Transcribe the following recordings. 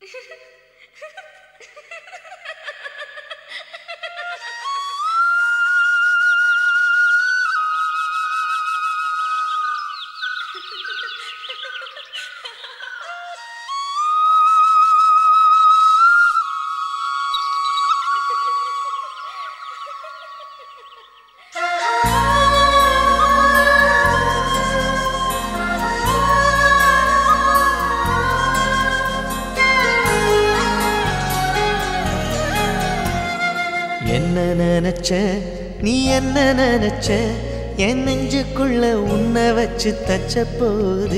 என்ன நினைச்ச நீ என்ன நினைச்ச என் நெஞ்சுக்குள்ள உன்னை வச்சு தச்ச போது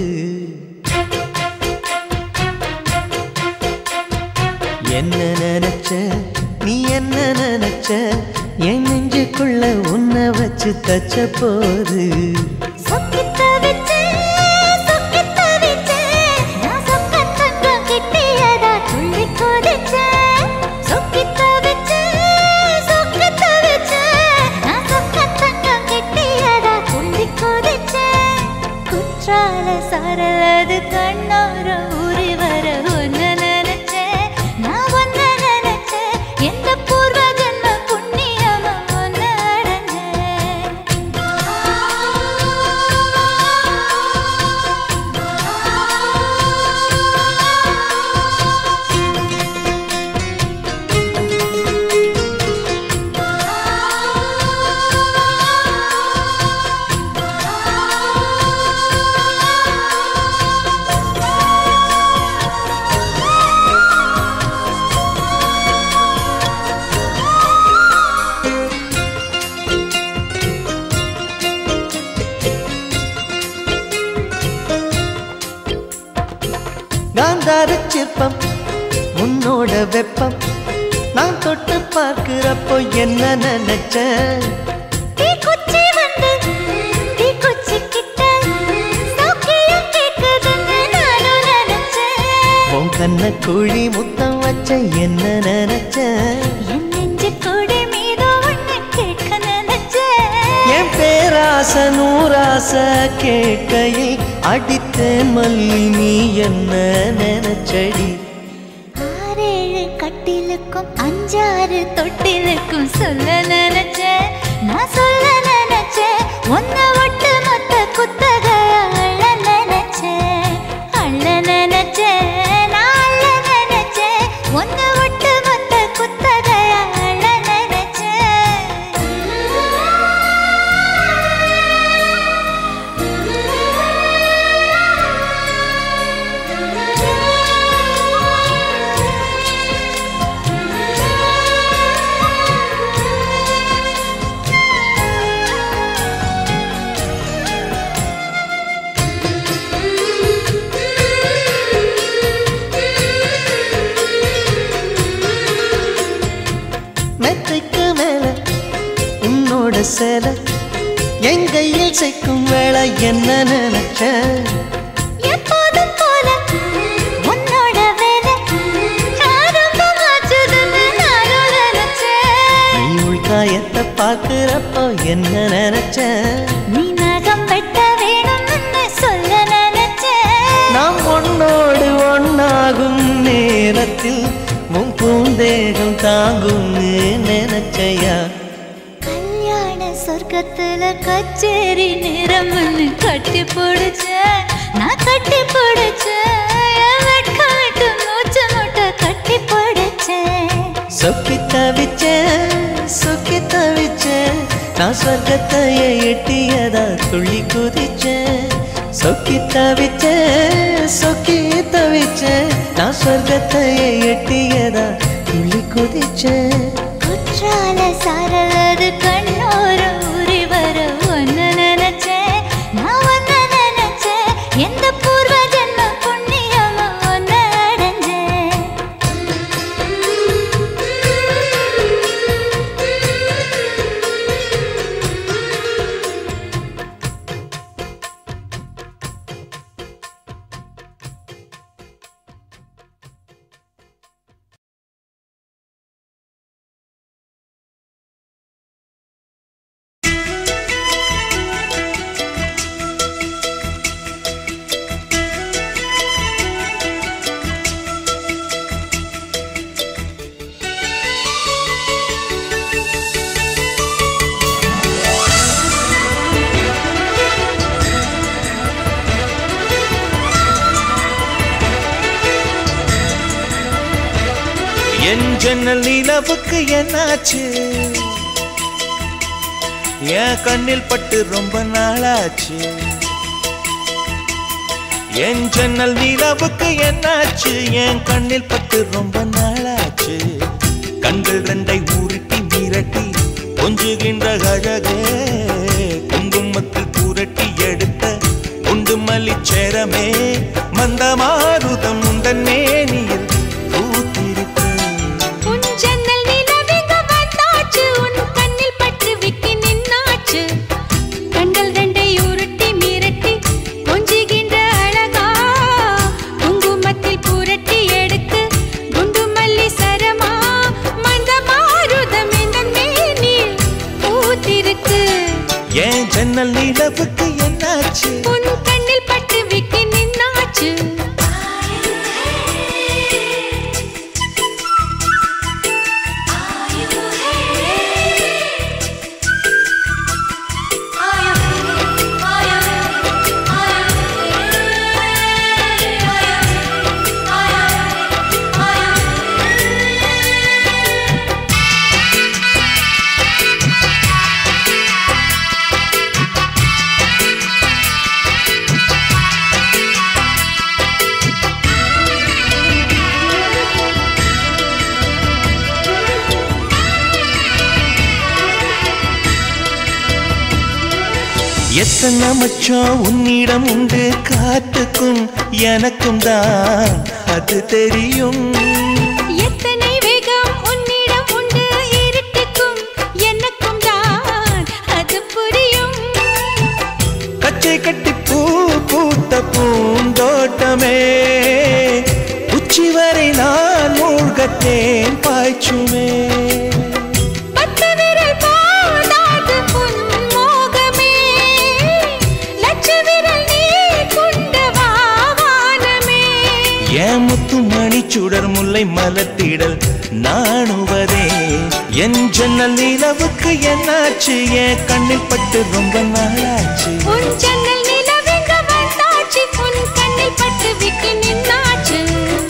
என்ன நினைச்ச நீ என்ன நினைச்ச என் நெஞ்சுக்குள்ள உன்னை வச்சு தச்ச போது சொக்கித்த வச்சு, சொக்கித்த வச்சு, நான் சொக்கத் தங்கம் கிட்டியதா துள்ளி குதிச்சேன். சொக்கித்த வச்சு, சொக்கித்த வச்சு, நான் சொக்கத் தங்கம் கிட்டியதா துள்ளி குதிச்சேன். குற்றால சாரலது கண்ணோர ஊறி வர ஒன்னு நினைச்சேன் நான் ஒன்னு நினைச்சேன் எந்த பூர்வ ஜென்ம புண்ணியமும் ஒன்னு அடைஞ்சேன் காந்தார சிற்பம் உன்னோட வெப்பம் நான் தொட்டு பார்க்கிறப்போ என்ன நினைச்ச தீக்குச்சி வந்து தீக்குச்சி கிட்ட சௌக்கியம் கேக்குதுன்னு நானும் நினைச்சேன் உன் கண்ண குழி முத்தம் வச்ச என்ன நினைச்ச என் நெஞ்சு கொடி மீது ஒண்ணு கேட்க நினைச்சேன் என் பேராச நூராச கேட்கையில் அடித்தேன் மல்லி நீ என்ன நினைச்சடி ஆறேழு கட்டிலுக்கும் அஞ்சாறு தொட்டிலுக்கும் சொல்ல நினைச்சேன் நான் சொல்ல நினைச்சேன் ஒன்ன ஒட்டு மொத்த குத்தக அள்ள நினைச்சேன் அள்ள நினைச்சேன் நான் அள்ள நினைச்சேன் ஒன்ன ஒட்டு மொத்த குத்தக அள்ள மெத்தைக்கு மேல உன்னோட சேலை என் கையில் சேர்க்கும் வேலை என்ன நினைச்ச எப்போதும் போல உன்னோட வேலை ஆரம்பமாச்சுதுன்னு நானும் நினைச்சேன் நீ உள்காயத்தை பார்க்கிறப்போ என்ன நினைச்ச நீ நகம் வெட்ட வேணும்னு சொல்ல நினைச்சேன் நாம் ஒன்னோடு ஒன்னாகும் நேரத்தில் உன் பூந்தேகம் தாங்கும்னு நினைச்சையா கல்யாண சொர்க்கத்துல கச்சேரி நிறம்னு கட்டி பிடிச்சேன் நான் கட்டி பிடிச்சேன் என் வெட்கம் விட்டு மூச்சு முட்டை கட்டி பிடிச்சேன் சொக்கி தவிச்சேன் சொக்கி தவிச்சேன் நான் சொர்க்கத்தையே எட்டியதா துள்ளி குதிச்சேன் சொக்கி தவிச்சேன் சொக்கி தவிச்சேன் நான் சொர்க்கத்தையே எட்டியதா துள்ளி குதிச்சேன் குற்றால சாரலது கண்ணோர ஊறி வர ஒன்னு நினைச்சேன் நான் ஒன்னு நினைச்சேன் எந்த பூர்வ என் ஜன்னல் நிலவுக்கு என்னாச்சு என் கண்ணில் பட்டு ரொம்ப நாளாச்சு என் ஜன்னல் நிலவுக்கு என்னாச்சு என் கண்ணில் பட்டு ரொம்ப நாளாச்சு கண்கள் ரெண்டை உருட்டி மிரட்டி கொஞ்சுகின்ற அழகே குங்குமத்தில் புரட்டி எடுத்த குண்டு மல்லிச்சேரமே மந்தமாருதம் உந்தன் மேனியில் பூத்திருக்கு உன் ஜன்னல் நிலவிங்க வந்தாச்சு உன் கண்ணில் பட்டு விக்கி நின்னாச்சு கண்கள் ரெண்டை உருட்டி மிரட்டி கொஞ்சுகின்ற அழகா குங்குமத்தில் புரட்டி எடுத்து குண்டு மல்லி சரமா மந்த மாருதம் இந்த மேனில் பூத்திருக்கு என் ஜன்னல் நிலவுக்கு என்னாச்சு உன் கண்ணில் பட்டு விக்கி நின்னாச்சு எத்தனை மச்சம் உன்னிடம் உண்டு காத்துக்கும் எனக்கும் தான் அது தெரியும் எத்தனை வேகம் உன்னிடம் உண்டு இருட்டுக்கும் எனக்கும் தான் அது புரியும் கச்சை கட்டி பூ பூத்த பூந்தோட்டமே உச்சி வரை நான் மூழ்கத்தேன் பாய்ச்சுமே பத்து விரல் போதாது உன் மோகமே லட்ச விரல் நீ கொண்ட வாவானமே என் முத்து மணி சுடர் முல்லை மலர்த்திடல் நாணுவதே என் ஜன்னல் நிலவுக்கு என்னாச்சு என் கண்ணில் பட்டு ரொம்ப நாளாச்சு உன் ஜன்னல் நிலவெங்க வந்தாச்சு உன் கண்ணில் பட்டு விட்டு நின்னாச்சு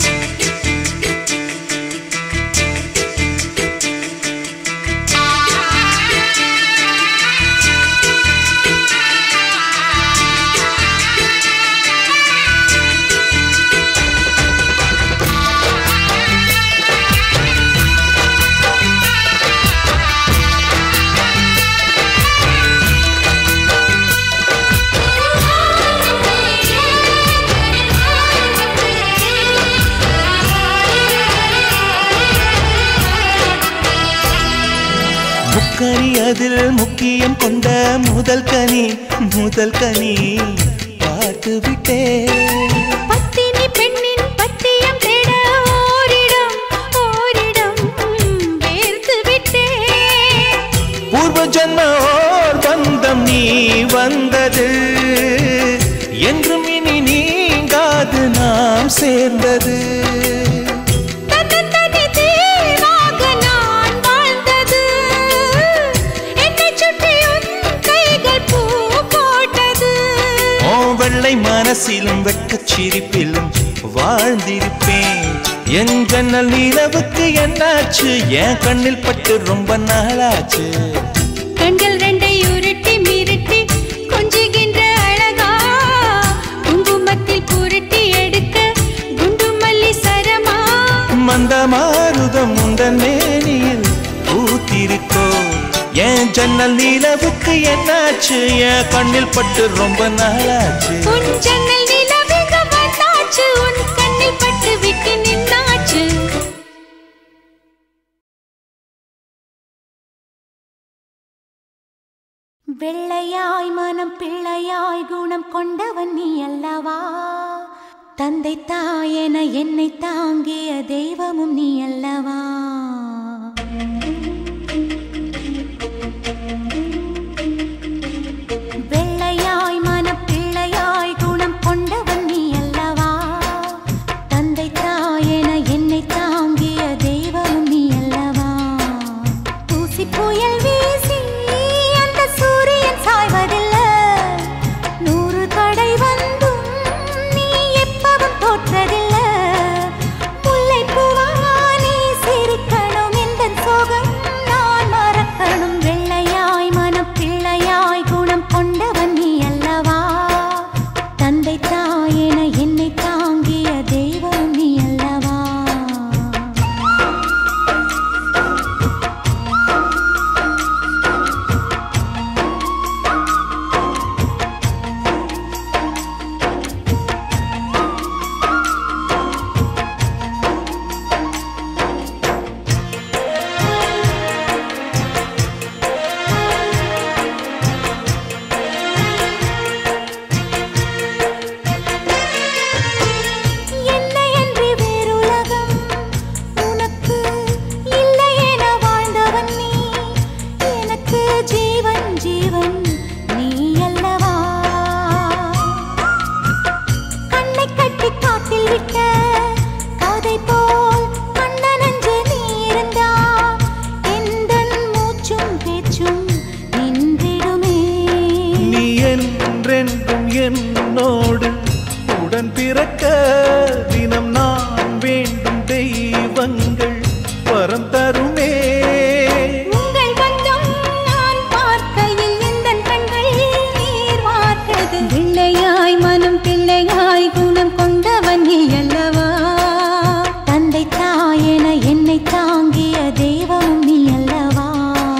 முக்கனி அதில் முக்கியம் கொண்ட முதல் கனி முதல் கனி பார்த்து விட்டேன் பத்தினி பெண்ணின் பத்தியம் தேட ஓரிடம் ஓரிடம் வேர்த்து விட்டேன் பூர்வ ஜன்ம ஓர் பந்தம் நீ வந்தது என்றும் இனி நீங்காது நாம் சேர்ந்தது தன்னந்தனி தீவாக நான் வாழ்ந்தது என்னைச் சுற்றி உன் கைகள் பூ போட்டது ஓ வெள்ளை மனசிலும் வெட்கச் சிரிப்பிலும் வாழ்ந்திருப்பேன் என் ஜன்னல் நிலவுக்கு என்னாச்சு என் கண்ணில் பட்டு ரொம்ப நாளாச்சு கண்கள் ரெண்டை உருட்டி மிரட்டி கொஞ்சுகின்ற அழகா குங்குமத்தில் புரட்டி எடுக்க குண்டு மல்லி சரமா மந்த மாருதம் உந்தன் மேனியில் பூத்திருக்கோ என் ஜன்னல் நிலவுக்கு என்னாச்சு என் கண்ணில் பட்டு ரொம்ப நாளாச்சு உன் ஜன்னல் நிலவுக வந்தாச்சு உன் கண்ணில் பட்டு விட்டு நின்னாச்சு வெள்ளையாய் மனம் பிள்ளையாய் குணம் கொண்டவன் நீ அல்லவா தந்தை தாயென என்னை தாங்கிய தெய்வமும் நீ அல்லவா வெள்ளையாய் மனம் பிள்ளையாய் குணம் கொண்டவன் நீ அல்லவா தந்தை தாயென என்னை தாங்கிய தெய்வமும் நீ அல்லவா தூசி புயல் வீசி அந்த சூரியன் சாய்வதில்லை நூறு தடை வந்தும் நீ எப்பவும் தோற்றதில்லை முல்லைப்பூவா நீ சிரிப்பதில்லை தெய்வங்கள் வரம் தருமே உங்கள் பந்தம் நான் பார்க்கையில் எந்தன் கண்கள் நீர் வார்த்தது பிள்ளையாய் மனம் பிள்ளையாய் குணம் கொண்டவன் நீ அல்லவா தந்தை தாயென என்னை தாங்கிய தெய்வம் நீ அல்லவா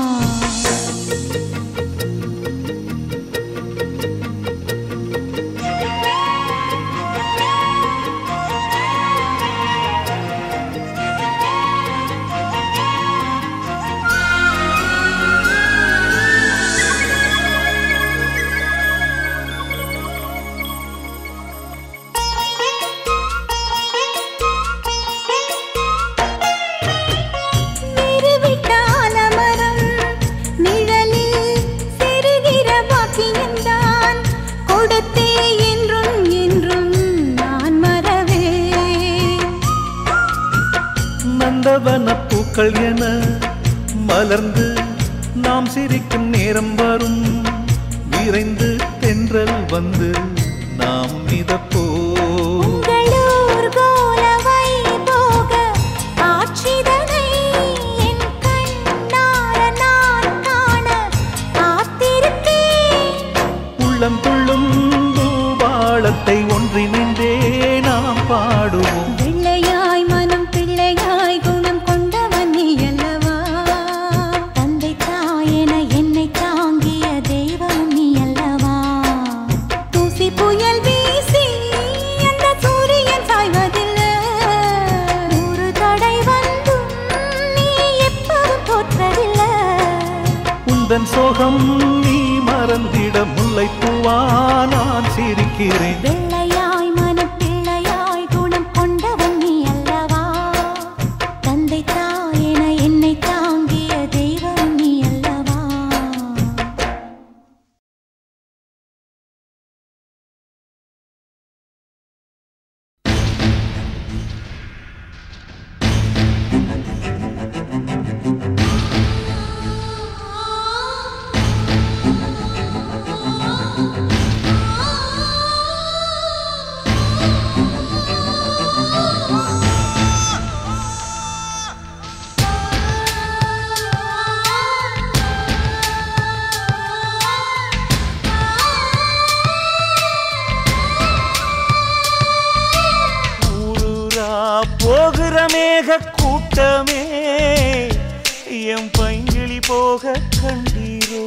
நிறுவிட்ட ஆலமரம் நிழலில் செருகிற பாக்கியம்தான் கொடுத்தே என்றும் என்றும் நான் மறவே நந்தவன பூக்கள் என மலர்ந்து நாம் சிரிக்கும் நேரம் வரும் விரைந்து தென்றல் வந்து நாம் மிதப்போ உங்களூர் கோலவை போக ஆட்சிதனை என் கண்ணார நான் காண காத்திருக்கேன் உள்ளம் துள்ளும் பூபாளத்தை ஒன்றிணைந்தே நாம் பாடுவோம் வெள்ளையாய் மனம் பிள்ளையாய் குணம் கொண்டவன் நீ அல்லவா தந்தை தாயென என்னை தாங்கிய தெய்வம் நீ அல்லவா தூசி புயல் வீசி அந்த சூரியன் சாய்வதில்லை ஒரு தடை வந்தும் நீ எப்பவும் தோற்றதில்லை உந்தன் சோகம் நீ மறந்திட முல்லைப்பூவா நான் சிரிக்கிறேன் வெள்ளையாய் மனப்பிள்ளையாய் குணம் கொண்டவன் நீ அல்லவா தந்தை தாயென என்னை தாங்கிய தெய்வம் நீ அல்லவா ஊரூரா போகிற மேக கூட்டமே எம் பைங்கிளி போக கண்டீரோ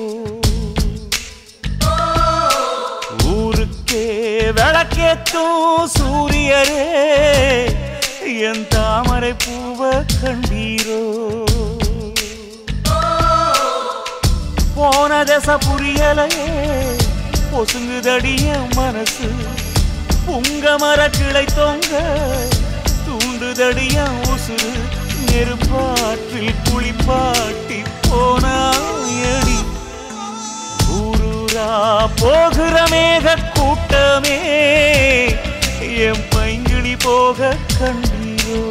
ஊருக்கே விளக்கேத்தும் சூரியரே என் தாமரை பூவ கண்டீரோ போன தசை புரியலையே பொசுங்குதடிய மனசு புங்க மர கிளை தொங்க தூண்டுதடிய உசுறு நெருப்பாற்றில் குளிப்பாட்டி போனாயடி ஊரூரா போகிற மேக கூட்டமே என் பைங்கிளி போக கண்டீரோ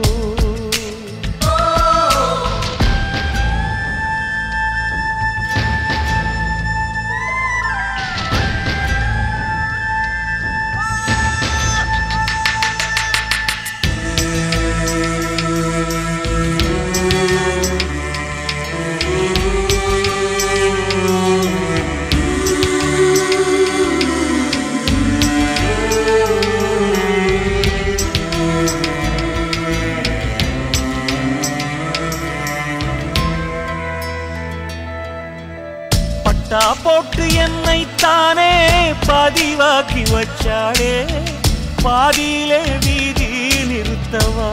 பட்டா போட்டு என்னை தானே பதிவாக்கி வச்சாளே பாதியிலே வீதி நிறுத்தவா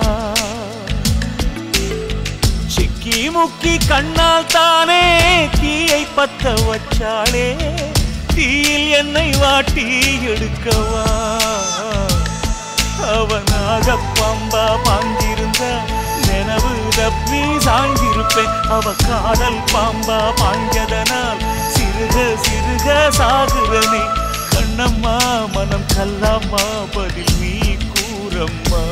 சிக்கி முக்கி கண்ணால் தானே தீயை பத்த வச்சாளே தீயில் என்னை வாட்டி எடுக்கவா அவனாக பம்பா பாஞ்சிருந்த நினைவு தப்பி சாய்ந்திருப்பேன் அவ காதல் பாம்பா பாஞ்சதனால் சிறுக சிறுக சாகுறனே கண்ணம்மா மனம் கல்லாமா பதில் நீ கூறம்மா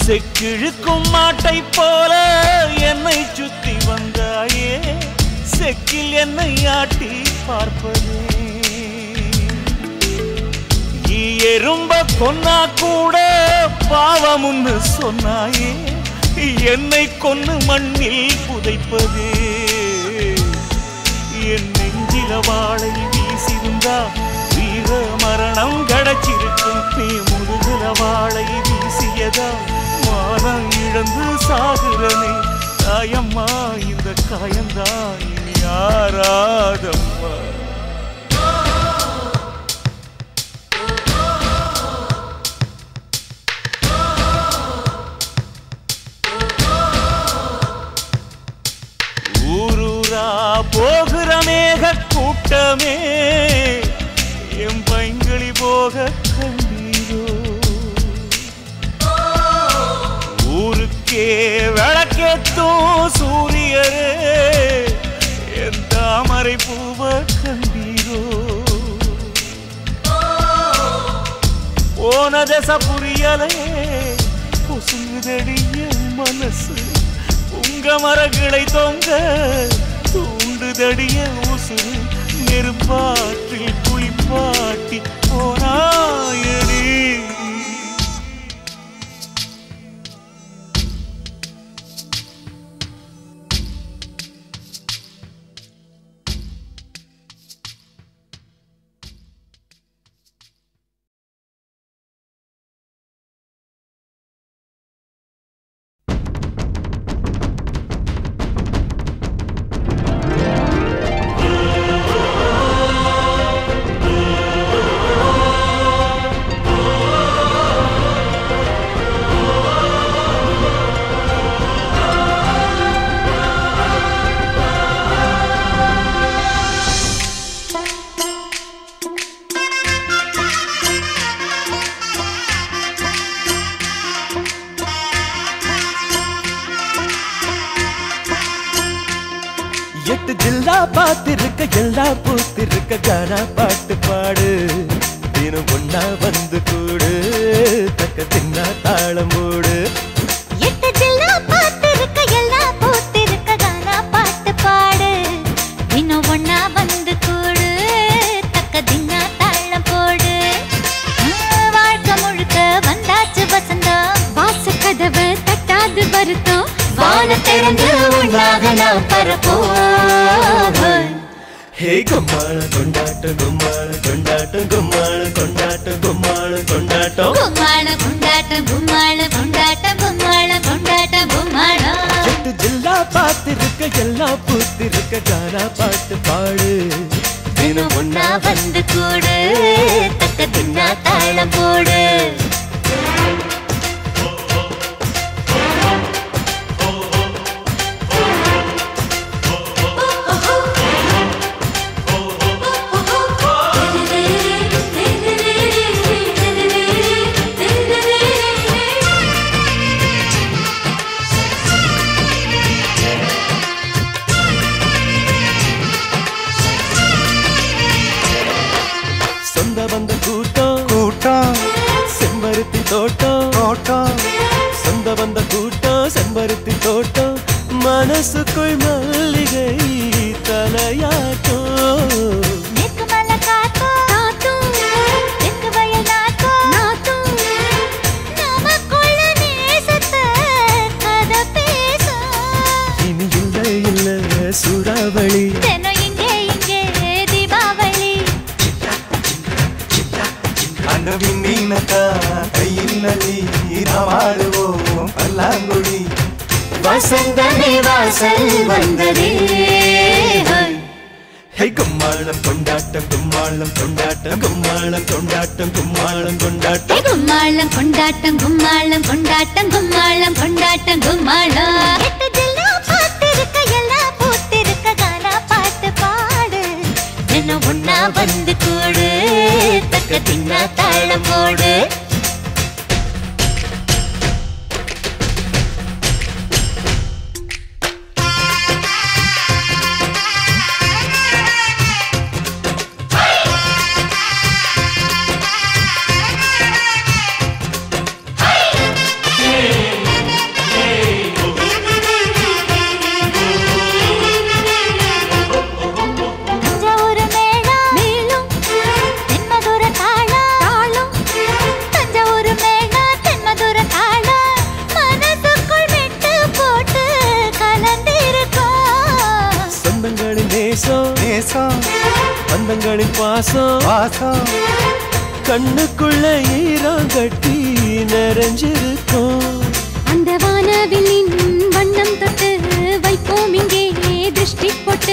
செக்கிழுக்கும் மாட்டை போல என்னை சுத்தி வந்தாயே செக்கில் என்னை ஆட்டி பார்ப்பதே நீ எறும்ப கொன்னா கூட பாவமுன்னு சொன்னாயே என்னை கொன்னு மண்ணில் புதைப்பதே என் நெஞ்சில வாழை வீசிருந்தா வீர மரணம் கிடைச்சிருக்கும் நீ முதுகுல வாழை வீசியதா மானம் இழந்து சாகுறனே தாயம்மா இந்த காயந்தான் இனி யாராதம்மா ஊரூரா போகிற மேக கூட்டமே என் பைங்களி போக கண்டீரோ ஊருக்கே விளக்கேத்தும் சூரியரே என் தாமரை பூவ கண்டீரோ போன தசை புரியலே பொசுங்குதடிய மனசு உங்க மரங்களை தொங்க தூண்டுதடிய உசுறு நெருப்பாற்றில் குளிப்பாட்டி போனாயடி எட்டு ஜில்லா பார்த்திருக்க எல்லா பூத்திருக்க கானா பாட்டு பாடு தினம் ஒன்னா வந்து கூடு தக்க தின்னா தாளம் போடு எட்டு ஜில்லா பார்த்திருக்க, எல்லாம் பூத்திருக்க, கானா பாட்டு பாடு. இன்னும் ஒண்ணா வந்து கூடு, தக்க தின்னா தாளம் போடு. ஆ, வாழ்க்கை முழுக்க வந்தாச்சு வசந்தம். வாசக்கதவு தட்டாது வருத்தம். வானம் திறந்து உன்னாக நாம் பரப்போம் ஹே கும்மாள கொண்டாட்டம் கும்மாள கொண்டாட்டம் கும்மாள கொண்டாட்டம் கும்மாள கொண்டாட்டம் கும்மாள கொண்டாட்டம் கும்மாள கொண்டாட்டம் கும்மாள கொண்டாட்டம் கும்மாளம் எட்டு ஜில்லா பார்த்திருக்க எல்லா பூத்திருக்க கானா பாட்டு பாடு தினம் ஒன்னா ஒன்னா வந்து கூடு தக்க தின்னா தாளம் போடு சொந்த வந்த கூட்டம் கூட்டம் செம்பருத்தி தோட்டம் தோட்டம் சொந்த வந்த கூட்டம் செம்பருத்தி தோட்டம் மனசுக்குள் மல்லிகை தலையாட்டம் மேற்கு மலை காத்தும் காத்தும், தெற்கு வயல் நாத்தும் நாத்தும். நமக்குள்ள நேசத்தை கதை பேசும். இனி இல்ல இல்ல சூறாவளி தினம் இங்கே இங்கே தீபாவளி அந்த விண்ணீனக்கா கையில் நாமாடுவோம் பல்லாங்குழி வசந்தமே வாசல் வந்ததே ஹோய். ஹே கும்மாளம் கொண்டாட்டம் கும்மாளம் கொண்டாட்டம் கும்மாளம் கொண்டாட்டம் கும்மாளம் கொண்டாட்டம் கும்மாளம் கொண்டாட்டம் கும்மாளம் கொண்டாட்டம் கும்மாளம் கொண்டாட்டம் கும்மாளம் எட்டு ஜில்லா பார்த்திருக்க எல்லாம் பூத்திருக்க கானா பாட்டு பாடு தினம் ஒன்னா வந்து கூடு தக்க தின்னா தாளம் போடு Hey! எண்ணங்களின் பாசம் வாசம் கண்ணுக்குள்ள ஈரம் கட்டி நிறைஞ்சிருக்கும் அந்த வானவில்லின் வண்ணம் தொட்டு வைப்போம் இங்கே திருஷ்டி போட்டு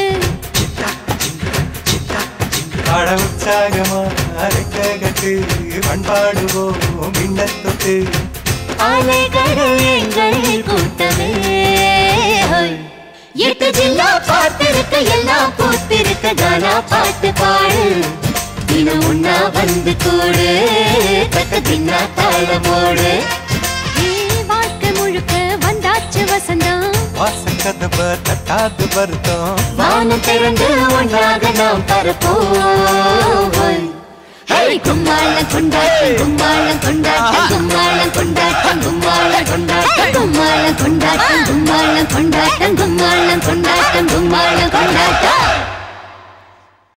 பாட உற்சாகமா அரைக்க கட்டு பண்பாடுவோம் மின்னத் தொட்டு அலைகள் எங்கள் கூட்டமே ஹோய். எட்டு ஜில்லா பார்த்திருக்க எல்லாம் பூத்திருக்க கானா பாட்டு பாடு தினம் ஒன்னா வந்து கூடு தக்க தின்னா தாளமோடு ஏ, வாழ்க்கை முழுக்க வந்தாச்சு வசந்தம் வாசல் கதவ தட்டாது வருத்தம் வானம் திறந்து ஒன்றாக நாம் பரப்போம் ஹே கும்மாளம் கொண்டாட்டம் கும்மாளம் கொண்டாட்டம் கும்மாளம் கொண்டாட்டம் கும்மாளம் கொண்டாட்டம் கும்மாளம் கொண்டாட்டம் கும்மாளம் கொண்டாட்டம் கும்மாளம்